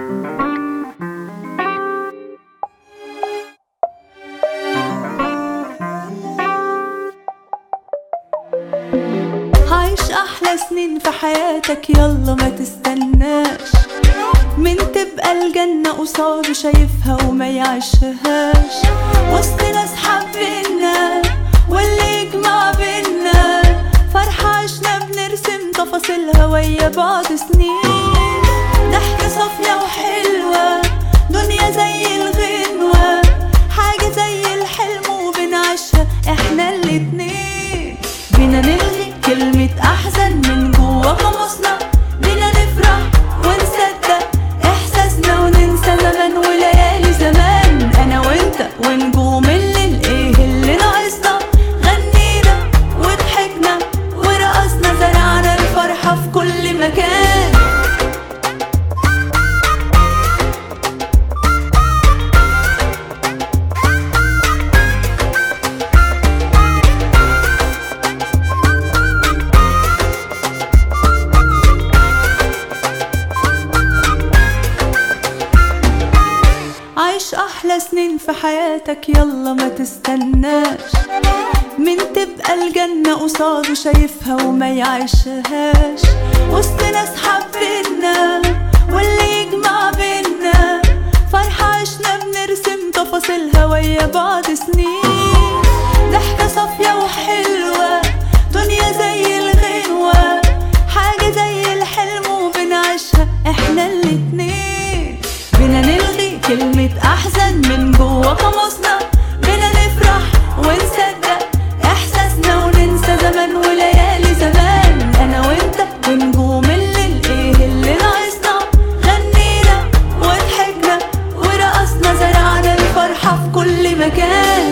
عايش احلى سنين في حياتك يلا ما تستناش من تبقى الجنة قصاده شايفها وما يعيشهاش وسط ناس حبينا واللي يجمع بينا فرحة عشنا بنرسم تفاصيلها ويا بعض سنين ضحكة صافية وحلوة دنيا زي الغنوة حاجة زي الحلم وبنعيشها احنا الاتنين بينا نلغي كلمة أحزن من جوا قاموسنا بينا نفرح ونصدق إحساسنا وننسى زمان وليالي زمان أنا وأنت ونجوم الليل إيه اللي ناقصنا غنينا وضحكنا ورقصنا زرعنا الفرحة في كل مكان عايش احلى سنين في حياتك يلا ما تستناش من تبقى الجنة قصاده شايفها وما يعيشهاش وسط ناس حبينا واللي يجمع بينا فرحة عشنا بنرسم تفاصيلها ويا بعض سنين ضحكة صافية وحلوة دنيا زي الغنوة حاجة زي الحلم وبنعيشها احنا الاتنين بينا نلغي كلمة أحزن من جوا قاموسنا بينا نفرح ونصدق إحساسنا وننسى زمان وليالي زمان أنا وأنت ونجوم الليل إيه اللي ناقصنا غنينا وضحكنا ورقصنا زرعنا الفرحة في كل مكان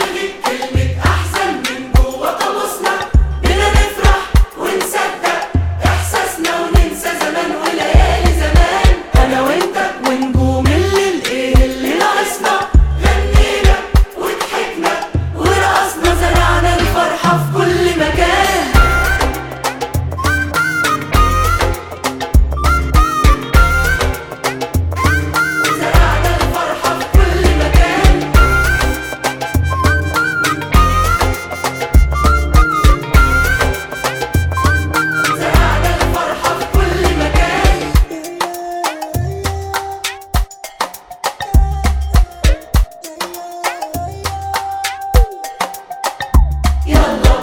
بينا نفرح ونصدق إحساسنا وننسى زمان وليالي زمان أنا وأنت ونجوم الليل إيه اللي ناقصنا غنينا وضحكنا ورقصنا زرعنا الفرحة في كل مكان زرعنا الفرحة في كل مكان زرعنا الفرحة في كل مكان يلا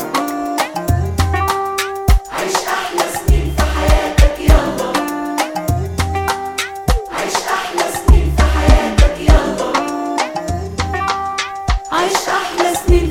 عيش أحلى سنين في حياتك يلا عيش أحلى سنين في حياتك يلا عيش أحلى سنين